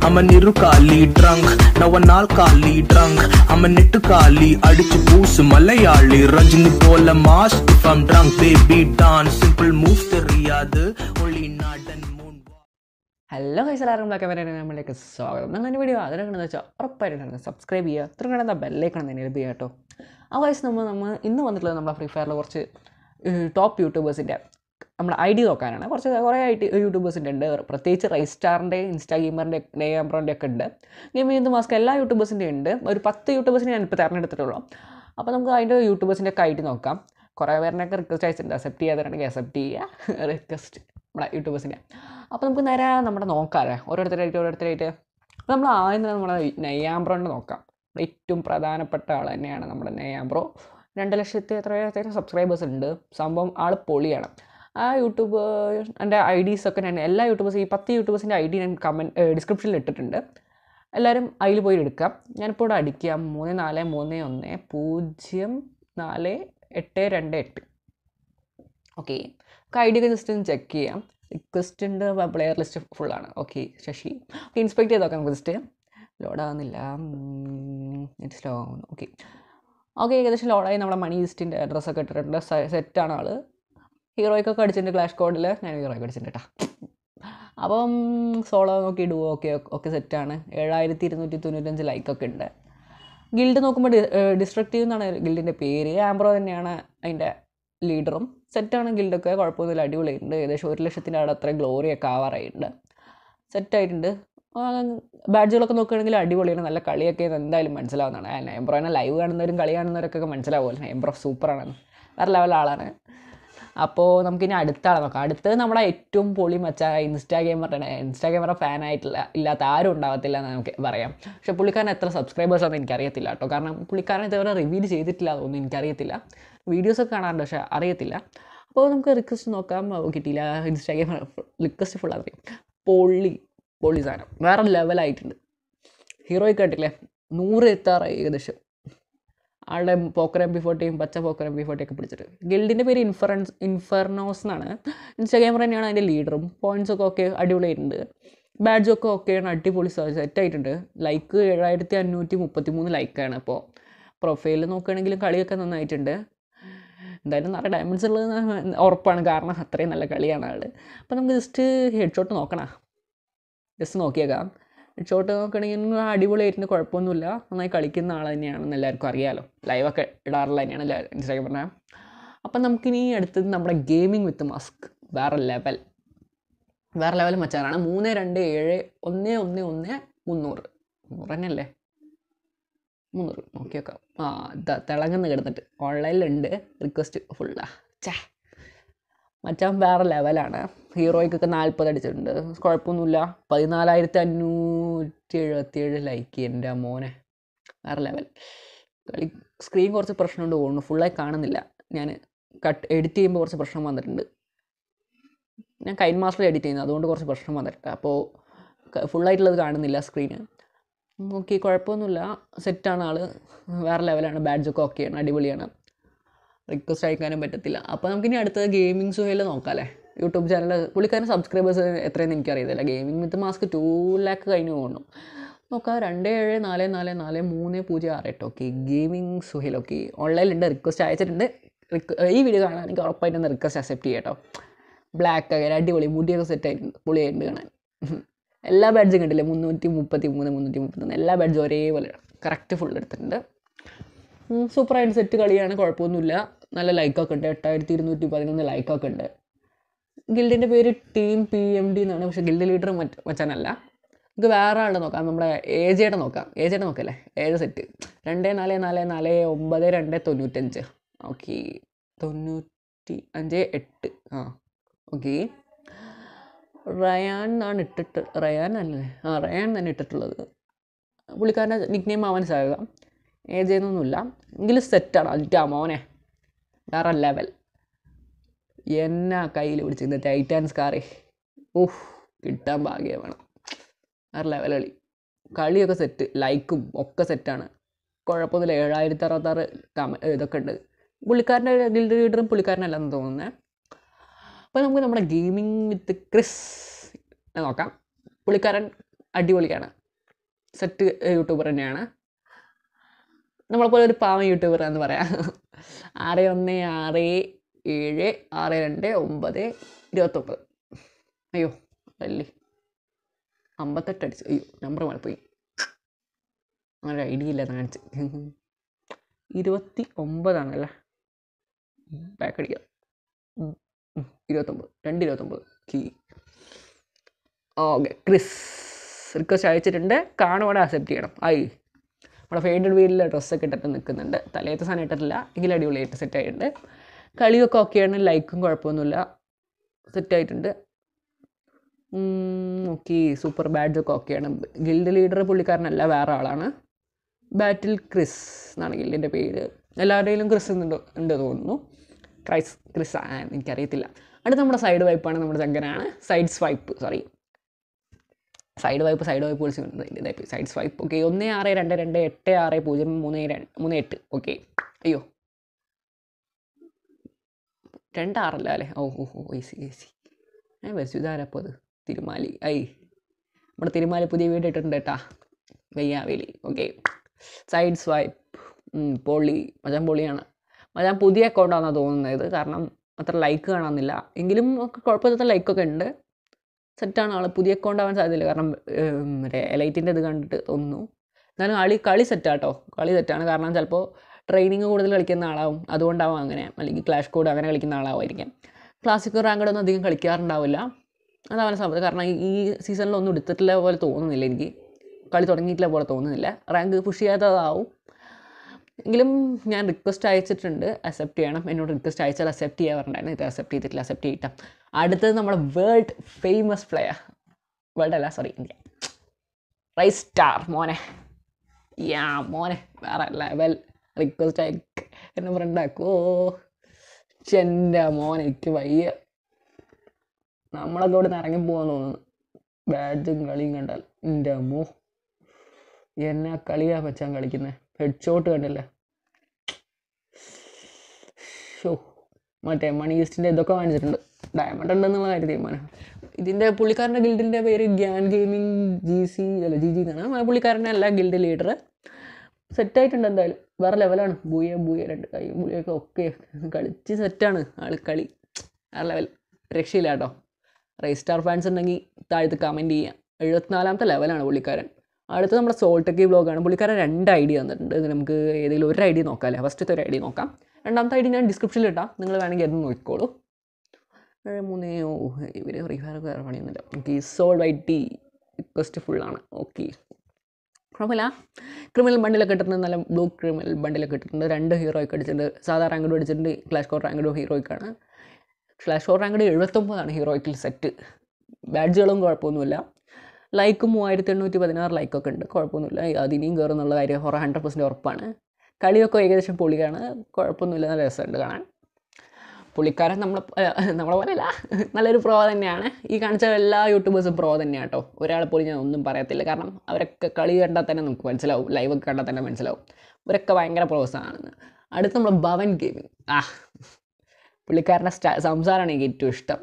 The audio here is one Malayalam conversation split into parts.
I'm an ഇരുകാലി drunk now a നാൽക്കാലി drunk I'm a നെട്ടുകാലി അടിച്ചു പൂസ് മലയാളി രജനി പോലെ mass if I'm drunk baby dance simple moves தெரியாது only നാടൻ moon ഹലോ ഗൈസ് എല്ലാവർക്കും ബ്ലാക്ക് വരെ നമ്മളിലേക്ക് സ്വാഗതം നിങ്ങൾ എൻ്റെ വീഡിയോ അതിനൊക്കെ വെച്ചാൽ ഉറപ്പായിട്ട് സബ്സ്ക്രൈബ് ചെയ്യുക ഇത്ര കിടന്ന ബെല്ലേക്കാണ് തന്നെ എൽപ്പ് ചെയ്യുക കേട്ടോ ആ വയസ്സ് നമ്മൾ നമ്മൾ ഇന്ന് വന്നിട്ടുള്ളത് നമ്മുടെ ഫ്രീ ഫയറിൽ കുറച്ച് ടോപ്പ് യൂട്യൂബേഴ്സിൻ്റെ നമ്മുടെ ഐ ഡി നോക്കാനാണ് കുറച്ച് കുറേ ഐ ടി യൂട്യൂബേഴ്സിൻ്റെ ഉണ്ട് പ്രത്യേകിച്ച് റൈസ്റ്റാറിൻ്റെ ഇൻസ്റ്റാ ഗെയിമറിൻ്റെ നെയ്യാമ്പ്രോൻ്റെ ഒക്കെ ഉണ്ട് ഗെയിം ഇത് മാസ്ക് എല്ലാ യൂട്യൂബേഴ്സിൻ്റെ ഉണ്ട് ഒരു പത്ത് യൂട്യൂബേഴ്സിനെ ഞാൻ ഇപ്പോൾ തിരഞ്ഞെടുത്തിട്ടുള്ളൂ അപ്പോൾ നമുക്ക് അതിൻ്റെ യൂട്യൂബേഴ്സിൻ്റെ ഒക്കെ ഐ ഡി നോക്കാം കുറേ പേരിനൊക്കെ റിക്വസ്റ്റ് അയച്ചിട്ടുണ്ട് അക്സെപ്റ്റ് ചെയ്യാതെ അക്സെപ്റ്റ് ചെയ്യുക റിക്വസ്റ്റ് നമ്മുടെ യൂട്യൂബേഴ്സിൻ്റെ അപ്പോൾ നമുക്ക് നേരെ നമ്മുടെ നോക്കാമല്ലേ ഓരോരുത്തരായിട്ട് ഓരോരുത്തരായിട്ട് അപ്പോൾ നമ്മൾ ആദ്യം തന്നെ നമ്മുടെ നെയ്യാമ്പ്രോൻ്റെ നോക്കാം ഏറ്റവും പ്രധാനപ്പെട്ട ആൾ തന്നെയാണ് നമ്മുടെ നെയ്യാമ്പ്രോ രണ്ട് ലക്ഷത്തി എത്രയോ സബ്സ്ക്രൈബേഴ്സ് ഉണ്ട് സംഭവം ആൾ പൊളിയാണ് ആ യൂട്യൂബ് എൻ്റെ ഐ ഡീസ് ഒക്കെ ഞാൻ എല്ലാ യൂട്യൂബേഴ്സ് ഈ പത്ത് യൂട്യൂബേഴ്സിൻ്റെ ഐ ഡി ഞാൻ കമൻറ്റ് ഡിസ്ക്രിപ്ഷനിൽ ഇട്ടിട്ടുണ്ട് എല്ലാവരും അതിൽ പോയി എടുക്കാം ഞാനിപ്പോൾ ഇവിടെ അടിക്കാം മൂന്ന് നാല് മൂന്ന് ഒന്ന് പൂജ്യം നാല് എട്ട് രണ്ട് എട്ട് ഓക്കെ നമുക്ക് ഐ ഡി ഒക്കെ ജസ്റ്റ് ഒന്ന് ചെക്ക് ചെയ്യാം റിക്വസ്റ്റ് ഉണ്ട് പ്ലെയർ ലിസ്റ്റ് ഫുള്ളാണ് ഓക്കെ ശശി ഓക്കെ ഇൻസ്പെക്ട് ചെയ്ത് നോക്കാം നമുക്ക് ജസ്റ്റ് ലോഡാകുന്നില്ല നെറ്റ് സ്ലോ ആവുന്നു ഓക്കെ ഓക്കെ ഏകദേശം ലോഡായി നമ്മുടെ മണി ലിസ്റ്റിൻ്റെ അഡ്രസ്സൊക്കെ ഇട്ടിട്ടുണ്ട് സെറ്റാണ് ആൾ ഹീറോയ്ക്കൊക്കെ അടിച്ചിട്ടുണ്ട് ക്ലാഷ് കോഡിൽ ഞാൻ ഹീറോയ്ക്ക് അടിച്ചിട്ടുണ്ട് കേട്ടോ അപ്പം സോളോ നോക്കി ഇടുവോ ഓക്കെ ഒക്കെ സെറ്റാണ് ഏഴായിരത്തി ഇരുന്നൂറ്റി തൊണ്ണൂറ്റഞ്ച് ലൈക്കൊക്കെ ഉണ്ട് ഗിൽഡ് നോക്കുമ്പോൾ ഡിസ്ട്രക്റ്റീവ് എന്നാണ് ഗിൽഡിൻ്റെ പേര് ആംബ്രോ തന്നെയാണ് അതിൻ്റെ ലീഡറും സെറ്റാണ് ഗിൽഡൊക്കെ കുഴപ്പമൊന്നുമില്ല അടിപൊളിയുണ്ട് ഏകദേശം ഒരു ലക്ഷത്തിൻ്റെ അവിടെ അത്ര ഗ്ലോറിയൊക്കെ ആവാറായിട്ടുണ്ട് സെറ്റായിട്ടുണ്ട് ബാഡ്ജുകളൊക്കെ നോക്കുകയാണെങ്കിൽ അടിപൊളിയാണ് നല്ല കളിയൊക്കെ എന്തായാലും മനസ്സിലാവുന്നതാണ് നയംബ്രോനെ ലൈവ് കാണുന്നവരും കളി കാണുന്നവരൊക്കെ മനസ്സിലാവുമല്ലോ നയംബ്രോ സൂപ്പറാണെന്ന് വേറെ ലെവൽ ആളാണ് അപ്പോൾ നമുക്കിനി അടുത്ത ആളെ നോക്കാം അടുത്തത് നമ്മുടെ ഏറ്റവും പൊളി മച്ച ഇൻസ്റ്റാ ഗെയിമറുടെ ഇൻസ്റ്റാ ഗെയിമറ ഫാനായിട്ടില്ല ഇല്ലാത്ത ആരും ഉണ്ടാവത്തില്ല എന്ന് നമുക്ക് പറയാം പക്ഷെ പുള്ളിക്കാരൻ എത്ര സബ്സ്ക്രൈബേഴ്സ് ആണെന്ന് എനിക്കറിയത്തില്ല കേട്ടോ കാരണം പുള്ളിക്കാരൻ ഇതുവരെ റിവീൽ ചെയ്തിട്ടില്ല അതൊന്നും എനിക്കറിയത്തില്ല വീഡിയോസൊക്കെ കാണാറുണ്ട് പക്ഷേ അറിയത്തില്ല അപ്പോൾ നമുക്ക് റിക്വസ്റ്റ് നോക്കാം ഓ, കിട്ടിയില്ല ഇൻസ്റ്റാ ഗെയിമർ റിക്വസ്റ്റ് ഫുൾ അറിയാം പൊള്ളി പൊള്ളി സാധനം വേറെ ലെവലായിട്ടുണ്ട് ഹീറോയ്ക്ക് കണ്ടില്ലേ നൂറ് എത്താറായി ഏകദേശം ആളുടെ പോക്കർ എം പി ഫോർട്ടിയും പച്ച പോക്കർ എം പി ഫോർട്ടി ഒക്കെ പിടിച്ചിട്ട് ഗിൽഡിൻ്റെ പേര് ഇൻഫറൻസ് ഇൻഫർനോസ് എന്നാണ് ഇൻസ്റ്റാഗ്രാമർ തന്നെയാണ് അതിൻ്റെ ലീഡറും പോയിൻറ്റ്സ് ഒക്കെ ഓക്കെ അടിപൊളിയായിട്ടുണ്ട് ബാഡ്ജൊക്കെ ഓക്കെയാണ് അടിപൊളി സെറ്റ് ആയിട്ടുണ്ട് ലൈക്ക് ഏഴായിരത്തി അഞ്ഞൂറ്റി മുപ്പത്തി മൂന്ന് ലൈക്കാണ് ഇപ്പോൾ പ്രൊഫൈലിൽ നോക്കുകയാണെങ്കിലും കളിയൊക്കെ നന്നായിട്ടുണ്ട് എന്തായാലും നിറയെ ഡയമണ്ട്സ് ഉള്ളത് ഉറപ്പാണ് കാരണം അത്രയും നല്ല കളിയാണ് ആൾ അപ്പോൾ നമുക്ക് ജസ്റ്റ് ഹെഡ് ഷോട്ട് നോക്കണം ജസ്റ്റ് നോക്കിയേക്കാം ഹെഡ് ഷോട്ട് നോക്കുകയാണെങ്കിൽ അടിപൊളിയായിട്ടുണ്ട് കുഴപ്പമൊന്നുമില്ല നന്നായി കളിക്കുന്ന ആൾ തന്നെയാണെന്ന് എല്ലാവർക്കും അറിയാമല്ലോ ലൈവൊക്കെ ഇടാറുള്ള തന്നെയാണ് ഇൻസ്റ്റാഗ്രാം പറഞ്ഞാൽ അപ്പം നമുക്കിനി അടുത്തത് നമ്മുടെ ഗെയിമിംഗ് വിത്ത് മാസ്ക് വേറെ ലെവൽ വേറെ ലെവൽ മച്ചാനാണ് മൂന്ന് രണ്ട് ഏഴ് ഒന്ന് ഒന്ന് ഒന്ന് മുന്നൂറ് മുന്നൂറ് തന്നെയല്ലേ മുന്നൂറ് നോക്കി വെക്കാം ആ ഇതാ തിളങ്ങുന്ന കിടന്നിട്ട് ഓൺലൈനിലുണ്ട് റിക്വസ്റ്റ് ഫുള്ളാ ചേ മച്ചാൻ വേറെ ലെവലാണ് ഹീറോയ്ക്കൊക്കെ നാൽപ്പത് അടിച്ചിട്ടുണ്ട് കുഴപ്പമൊന്നുമില്ല പതിനാലായിരത്തി അഞ്ഞൂറ്റി എഴുപത്തി ഏഴ് ലൈക്ക് എൻ്റെ മോനെ വേറെ ലെവൽ കളി സ്ക്രീൻ കുറച്ച് പ്രശ്നമുണ്ട് തോന്നുന്നു ഫുള്ളായി കാണുന്നില്ല ഞാൻ കട്ട് എഡിറ്റ് ചെയ്യുമ്പോൾ കുറച്ച് പ്രശ്നം വന്നിട്ടുണ്ട് ഞാൻ കൈൻ മാസ്റ്റർ എഡിറ്റ് ചെയ്യുന്നത് അതുകൊണ്ട് കുറച്ച് പ്രശ്നം വന്നിട്ടുണ്ട് അപ്പോൾ ഫുള്ളായിട്ടുള്ളത് കാണുന്നില്ല സ്ക്രീന് ഓക്കെ കുഴപ്പമൊന്നുമില്ല സെറ്റാണ് ആൾ വേറെ ലെവലാണ് ബാഡ്ജൊക്കെ ഓക്കെയാണ് അടിപൊളിയാണ് റിക്വസ്റ്റ് അയക്കാനും പറ്റത്തില്ല അപ്പോൾ നമുക്കിനി അടുത്തത് ഗെയിമിംഗ് സുഹയിൽ നോക്കാം അല്ലേ യൂട്യൂബ് ചാനൽ പുള്ളിക്കാരൻ സബ്സ്ക്രൈബേഴ്സ് എത്രയെന്ന് എനിക്കറിയത്തില്ല gaming with mask two lakh കഴിഞ്ഞു പോകുന്നു നോക്കാം രണ്ട് ഏഴ് നാല് നാല് നാല് മൂന്ന് പൂജ്യം ആറ് എട്ട് ഓക്കെ ഗെയിമിംഗ് സുഹേൽ ഓക്കെ ഓൺലൈനിലുണ്ട് റിക്വസ്റ്റ് അയച്ചിട്ടുണ്ട് റിക്വ- ഈ വീഡിയോ കാണാൻ എനിക്ക് ഉറപ്പായിട്ടും ഒന്ന് റിക്വസ്റ്റ് അക്സെപ്റ്റ് ചെയ്യാം കേട്ടോ ബ്ലാക്ക് ഒക്കെ അടിപൊളി മുടിയൊക്കെ സെറ്റ് ആയിട്ടുണ്ട് പൊളിയായിട്ടുണ്ട് കാണാൻ എല്ലാ ബാഡ്ജും കണ്ടില്ലേ മുന്നൂറ്റി മുപ്പത്തി മൂന്ന് മുന്നൂറ്റി മുപ്പത്തൊന്ന് എല്ലാ ബാഡ്ജും ഒരേപോലെ കറക്റ്റ് ഫുൾ എടുത്തിട്ടുണ്ട് സൂപ്പറായിട്ട് സെറ്റ് കളിയാണ് കുഴപ്പമൊന്നുമില്ല നല്ല ലൈക്കൊക്കെ ഉണ്ട് എട്ടായിരത്തി ഇരുന്നൂറ്റി പതിനൊന്ന് ലൈക്കൊക്കെ ഉണ്ട് ഗിൽഡിൻ്റെ പേര് ടീം പി എം ഡി എന്നാണ് പക്ഷേ ഗിൽഡ് ലീഡർ മറ്റ് മച്ചാനല്ല നമുക്ക് വേറെ ആളുടെ നോക്കാം നമ്മുടെ ഏജയുടെ നോക്കാം ഏജയുടെ നോക്കല്ലേ ഏഴ് സെറ്റ് രണ്ട് നാല് നാല് നാല് ഒമ്പത് രണ്ട് തൊണ്ണൂറ്റഞ്ച് ഓക്കെ തൊണ്ണൂറ്റി അഞ്ച് എട്ട് ആ ഓക്കെ റയാൻ എന്നാണ് ഇട്ടിട്ട് റയാൻ അല്ലേ ആ റയാൻ തന്നെ ഇട്ടിട്ടുള്ളത് പുള്ളിക്കാരൻ്റെ നിക് നെയിം ആവാൻ സാധ്യത ഏജ് ചെയ്യുന്നൊന്നുമില്ല എങ്കിലും സെറ്റാണ് അതിൻ്റെ മോനെ വേറെ ലെവൽ എന്നാ കയ്യിൽ പിടിച്ചിരുന്ന ടൈറ്റാൻസ് കാറേ ഊഹ് കിട്ടാൻ ഭാഗ്യം വേണം വേറെ ലെവൽ കളി കളിയൊക്കെ സെറ്റ് ലൈക്കും ഒക്കെ സെറ്റാണ് കുഴപ്പമൊന്നുമില്ല ഏഴായിരത്തി അറുപത്താറ് കമ ഇതൊക്കെ ഉണ്ട് പുള്ളിക്കാരൻ്റെ ഗിൽഡ് ലീഡറും പുള്ളിക്കാരനല്ലെന്ന് തോന്നുന്നത് അപ്പോൾ നമുക്ക് നമ്മുടെ ഗെയിമിംഗ് വിത്ത് ക്രിസ് നോക്കാം പുള്ളിക്കാരൻ അടിപൊളിയാണ് സെറ്റ് യൂട്യൂബർ തന്നെയാണ് നമ്മളെപ്പോലെ ഒരു പാവം യൂട്യൂബർ എന്ന് പറയാം ആറ് ഒന്ന് ആറ് ഏഴ് ആറ് രണ്ട് ഒമ്പത് ഇരുപത്തൊമ്പത് അയ്യോ അല്ലേ അമ്പത്തെട്ട് അടിച്ചു അയ്യോ നമ്പർ മാറിപ്പോയി അങ്ങനെ ഐഡിയ ഇല്ല കാണിച്ച് ഇരുപത്തി ഒമ്പതാണല്ലേ ബാക്ക് അടിക്കാം ഉം, ഉം, ഇരുപത്തൊമ്പത് രണ്ട് ഇരുപത്തൊമ്പത് കീ ഓക്കെ ക്രിസ് റിക്വസ്റ്റ് അയച്ചിട്ടുണ്ട് കാണുവാടെ അക്സെപ്റ്റ് ചെയ്യണം ആയി നമ്മുടെ ഫേഡഡ് വീലിൽ ഡ്രസ്സൊക്കെ ഇട്ടിട്ട് നിൽക്കുന്നുണ്ട് തലേത്തെ സാധനം ഇട്ടിട്ടില്ല എങ്കിലും അടിപൊളിയായിട്ട് സെറ്റ് ആയിട്ടുണ്ട് കളിയൊക്കെ ഓക്കെയാണ് ലൈക്കും കുഴപ്പമൊന്നുമില്ല സെറ്റ് ആയിട്ടുണ്ട് ഓക്കെ സൂപ്പർ ബാഡ്ജൊക്കെ ഓക്കെയാണ് ഗിൽഡ് ലീഡർ പുള്ളിക്കാരനല്ല വേറെ ആളാണ് ബാറ്റിൽ ക്രിസ് എന്നാണ് ഗിൽഡിൻ്റെ പേര് എല്ലാവരുടെയിലും ക്രിസ് എന്നുണ്ട് ഉണ്ട് തോന്നുന്നു ക്രൈസ് ക്രിസ് ആ, എനിക്കറിയത്തില്ല അടുത്ത നമ്മുടെ സൈഡ് വൈപ്പാണ് നമ്മുടെ ചങ്കനാണ് side swipe sorry side wipe side wipe വിളിച്ചിട്ടുണ്ട് ഇതായി സൈഡ് സ്വൈപ്പ് ഓക്കെ ഒന്ന് ആറ് രണ്ട് രണ്ട് എട്ട് ആറ് പൂജ്യം മൂന്ന് രണ്ട് മൂന്ന് എട്ട് ഓക്കെ അയ്യോ രണ്ടാറല്ല അല്ലേ ഓ ഓ ഓ ഈസി ഈസി ഏ ബസ് ഇതാരപ്പോൾ അത് തിരുമാലി ഐ നമ്മുടെ തിരുമാലി പുതിയ വീട് ഇട്ടിട്ടുണ്ട് കേട്ടാ വെയ്യാവേലി ഓക്കെ സൈഡ് സ്വൈപ്പ് പൊളി മച്ചാൻ പൊളിയാണ് മച്ചാൻ പുതിയ അക്കൗണ്ടാണെന്നാണ് തോന്നുന്നത് കാരണം അത്ര ലൈക്ക് കാണാമെന്നില്ല എങ്കിലും ഒക്കെ കുഴപ്പമില്ലാത്ത ലൈക്കൊക്കെ ഉണ്ട് സെറ്റാണ് ആൾ പുതിയ അക്കൗണ്ട് ആവാൻ സാധ്യതയില്ല കാരണം ഉം, മറ്റേ എലൈറ്റിൻ്റെ ഇത് കണ്ടിട്ട് തോന്നുന്നു എന്നാലും കളി കളി സെറ്റാട്ടോ കളി സെറ്റാണ് കാരണം ചിലപ്പോൾ ട്രെയിനിങ് കൂടുതൽ കളിക്കുന്ന ആളാവും അതുകൊണ്ടാവും അങ്ങനെ അല്ലെങ്കിൽ ക്ലാഷ് കോഡ് അങ്ങനെ കളിക്കുന്ന ആളാവുമായിരിക്കാം ക്ലാസിക്കൽ റാങ്കഡൊന്നും അധികം കളിക്കാറുണ്ടാവില്ല അതാവാൻ സാധ്യത കാരണം ഈ- ഈ സീസണിലൊന്നും എടുത്തിട്ടില്ല പോലെ തോന്നുന്നില്ല എനിക്ക് കളി തുടങ്ങിയിട്ടില്ല പോലെ തോന്നുന്നില്ല റാങ്ക് പുഷ് ചെയ്യാത്തതാവും എങ്കിലും ഞാൻ റിക്വസ്റ്റ് അയച്ചിട്ടുണ്ട് അക്സെപ്റ്റ് ചെയ്യണം എന്നോട് റിക്വസ്റ്റ് അയച്ചാൽ അക്സെപ്റ്റ് ചെയ്യാറുണ്ടായിരുന്നു ഇത് അക്സെപ്റ്റ് ചെയ്തിട്ടില്ല അക്സെപ്റ്റ് ചെയ്യട്ടാം അടുത്തത് നമ്മുടെ വേൾഡ് ഫേമസ് പ്ലെയർ വേൾഡ് അല്ല സോറി ഇന്ത്യ റൈസ് സ്റ്റാർ മോനെ യാ മോനെ വേറെ ലെവൽ റിക്വസ്റ്റ് അയക്ക് എന്നെ ഫ്രണ്ടാക്കോ എൻ്റെ മോനെ എനിക്ക് വയ്യ നമ്മളൊക്കെ ഇവിടെ നിന്ന് ഇറങ്ങി പോകാൻ തോന്നുന്നു ബാഡ്ജും കളിയും കണ്ടാൽ എൻ്റെ അമ്മോ എന്നാ കളിയാ പച്ചാൻ കളിക്കുന്നത് ഹെഡ് ഷോട്ട് കണ്ടില്ലേ ഷോ മറ്റേ മണി ഈസ്റ്റിൻ്റെ ഇതൊക്കെ വാങ്ങിച്ചിട്ടുണ്ട് ഡയമണ്ട് ഉണ്ടെന്നുള്ള കാര്യം തീരുമാനം ഇതിൻ്റെ പുള്ളിക്കാരൻ്റെ ഗിൽഡിൻ്റെ പേര് ഗ്യാൻ ഗെയിമിംഗ് ജി സി അല്ല ജി ജി എന്നാണ് ആ പുള്ളിക്കാരൻ്റെ അല്ല ഗിൽഡ് ലീഡർ സെറ്റായിട്ടുണ്ട് എന്തായാലും വേറെ ലെവലാണ് ബൂയ ബൂയ രണ്ട് കൈ ബൂയൊക്കെ ഒക്കെ കളിച്ച് സെറ്റാണ് ആൾ കളി വേറെ ലെവൽ രക്ഷയില്ല കേട്ടോ റേസ് സ്റ്റാർ ഫാൻസ് ഉണ്ടെങ്കിൽ താഴത്ത് കമൻറ്റ് ചെയ്യാം എഴുപത്തിനാലാമത്തെ ലെവലാണ് പുള്ളിക്കാരൻ അടുത്ത നമ്മുടെ സോൾട്ടക്കി ബ്ലോഗാണ് പുള്ളിക്കാരൻ രണ്ട് ഐഡിയ തന്നിട്ടുണ്ട് ഇത് നമുക്ക് ഏതെങ്കിലും ഒരു ഐഡിയ നോക്കാം ഫസ്റ്റത്തെ ഒരു ഐഡിയ നോക്കാം രണ്ടാമത്തെ ഐഡിയ ഞാൻ ഡിസ്ക്രിപ്ഷനിൽ ഇട്ടാം നിങ്ങൾ വേണമെങ്കിൽ അത് നോക്കിക്കോളൂ ഏഴ് മൂന്ന് ഓ ഇവർ ഫ്രീ ഫയർ വേറെ പണിയൊന്നുമില്ല okay soul Y T request ഫുള്ളാണ് ഓക്കെ കുഴപ്പമില്ല ക്രിമിനൽ ബണ്ടിലൊക്കെ ഇട്ടിട്ടുണ്ട് നല്ല ബ്ലൂ ക്രിമിനൽ ബണ്ടിലൊക്കെ ഇട്ടിട്ടുണ്ട് രണ്ട് ഹീറോയ്ക്ക് അടിച്ചിട്ടുണ്ട് സാധാ റാങ്കഡ് അടിച്ചിട്ടുണ്ട് ക്ലാഷ് കോർ റാങ്കഡ് ഹീറോയ്ക്കാണ് ക്ലാഷ് കോർ റാങ്കഡ് എഴുപത്തൊമ്പതാണ് ഹീറോയ്ക്കിൽ സെറ്റ് ബാഡ്ജുകളും കുഴപ്പമൊന്നുമില്ല ലൈക്ക് മൂവായിരത്തി എണ്ണൂറ്റി പതിനാറ് ലൈക്കൊക്കെ ഉണ്ട് കുഴപ്പമൊന്നുമില്ല അതിനിയും കയറും എന്നുള്ള കാര്യം ഹൊറ ഹൺഡ്രഡ് പെർസെൻറ്റ് ഉറപ്പാണ് കളിയൊക്കെ ഏകദേശം പൊളിയാണ് കുഴപ്പമൊന്നുമില്ല നല്ല രസമുണ്ട് കാണാൻ പുള്ളിക്കാരൻ നമ്മളെ നമ്മളെ പോലെയല്ല നല്ലൊരു പ്രോ തന്നെയാണ് ഈ കാണിച്ച എല്ലാ യൂട്യൂബേഴ്സും പ്രോ തന്നെയാണ് കേട്ടോ ഒരാളെ പോലും ഞാൻ ഒന്നും പറയത്തില്ല കാരണം അവരൊക്കെ കളി കണ്ടാൽ തന്നെ നമുക്ക് മനസ്സിലാവും ലൈവൊക്കെ കണ്ടാൽ തന്നെ മനസ്സിലാവും ഇവരൊക്കെ ഭയങ്കര പ്രോസാണെന്ന് അടുത്ത് നമ്മൾ ഭവൻ ഗെയിമിംഗ് ആ പുള്ളിക്കാരൻ്റെ സ്റ്റാ സംസാരമാണ് എനിക്ക് ഏറ്റവും ഇഷ്ടം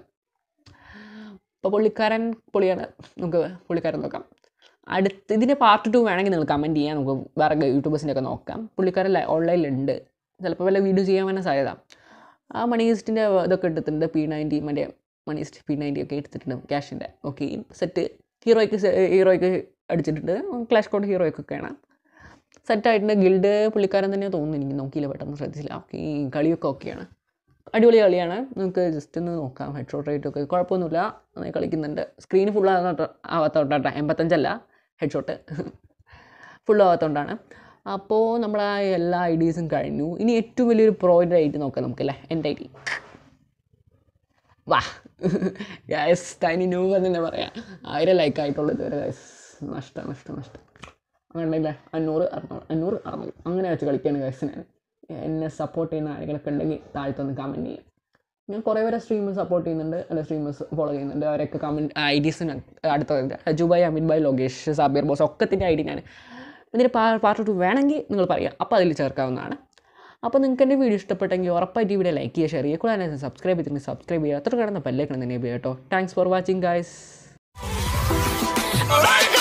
അപ്പോൾ പുള്ളിക്കാരൻ പൊളിയാണ് നമുക്ക് പുള്ളിക്കാരൻ നോക്കാം അടുത്ത് ഇതിൻ്റെ പാർട്ട് ടു വേണമെങ്കിൽ നിങ്ങൾ കമൻറ്റ് ചെയ്യാം നമുക്ക് വേറെ യൂട്യൂബേഴ്സിൻ്റെ ഒക്കെ നോക്കാം പുള്ളിക്കാരൻ ഓൺലൈനിലുണ്ട് ചിലപ്പോൾ വല്ല വീഡിയോ ചെയ്യാൻ തന്നെ സാധ്യത ആ മണി ഈസ്റ്റിൻ്റെ ഇതൊക്കെ എടുത്തിട്ടുണ്ട് പി നയൻറ്റി മറ്റേ മണി ഈസ്റ്റ് പി നയൻറ്റി ഒക്കെ എടുത്തിട്ടുണ്ട് ക്യാഷിൻ്റെ ഓക്കെ സെറ്റ് ഹീറോയ്ക്ക് ഹീറോയ്ക്ക് അടിച്ചിട്ടുണ്ട് ക്ലാഷ് കോഡ് ഹീറോയ്ക്കൊക്കെയാണ് സെറ്റായിട്ടുണ്ട് ഗിൽഡ് പുള്ളിക്കാരൻ തന്നെ തോന്നുന്നു എനിക്ക് നോക്കിയില്ല പെട്ടെന്ന് ശ്രദ്ധിച്ചില്ല ഓക്കെ കളിയൊക്കെ ഓക്കെയാണ് അടിപൊളി കളിയാണ് നമുക്ക് ജസ്റ്റ് ഒന്ന് നോക്കാം ഹെഡ് ഷോട്ട് റേറ്റ് ഒക്കെ കുഴപ്പമൊന്നുമില്ല നന്നായി കളിക്കുന്നുണ്ട് സ്ക്രീൻ ഫുൾ ആവാത്തോണ്ടാണ് എൺപത്തഞ്ചല്ല ഹെഡ് ഷോട്ട് ഫുൾ ആവാത്തോണ്ടാണ് അപ്പോൾ നമ്മളെ എല്ലാ ഐ ഡീസും കഴിഞ്ഞു ഇനി ഏറ്റവും വലിയൊരു പ്രോയിൻ്റെ ഐ ഡി നോക്കാം നമുക്കല്ലേ എൻ്റെ ഐ ഡി വാ ഗായസ് ടൈനി ന്യൂ എന്ന് തന്നെ പറയാം ആയിരം ലൈക്ക് ആയിട്ടുള്ളൂ ഇതുവരെ ഗായസ് നഷ്ടം നഷ്ടം നഷ്ടം അങ്ങനെയുണ്ടല്ലേ അഞ്ഞൂറ് അറുന്നൂറ് അഞ്ഞൂറ് അറുന്നൂറ് അങ്ങനെ വെച്ച് കളിക്കുകയാണ് ഗായസ് ഞാൻ എന്നെ സപ്പോർട്ട് ചെയ്യുന്ന ആരെങ്കിലൊക്കെ ഉണ്ടെങ്കിൽ താഴ്ത്തൊന്ന് കമൻറ്റ് ചെയ്യാം ഞാൻ കുറേ പേരെ സ്ട്രീമേഴ്സ് സപ്പോർട്ട് ചെയ്യുന്നുണ്ട് അല്ല സ്ട്രീമേഴ്സ് ഫോളോ ചെയ്യുന്നുണ്ട് അവരൊക്കെ കമൻറ്റ് ഐ ഡീസിന് അടുത്തത് അജുബായ് അമിത് ഭായ് ലോകേഷ് സാബിർ ബോസ് ഒക്കത്തിൻ്റെ ഐ ഡി ഞാൻ ഇതിൻ്റെ പാ പാർട്ട് ടു വേണമെങ്കിൽ നിങ്ങൾ പറയാം അപ്പോൾ അതിൽ ചേർക്കാവുന്നതാണ് അപ്പോൾ നിങ്ങൾക്ക് എൻ്റെ വീഡിയോ ഇഷ്ടപ്പെട്ടെങ്കിൽ ഉറപ്പായിട്ട് ഈ വീഡിയോ ലൈക്ക് ചെയ്യുക ഷെയർ ചെയ്യുക കൂടാതെ സബ്സ്ക്രൈബ് ചെയ്തിട്ട് സബ്സ്ക്രൈബ് ചെയ്യുക അത്ര കിടന്ന പല്ലേക്കണം തന്നെ കേട്ടോ thanks for watching guys Alright.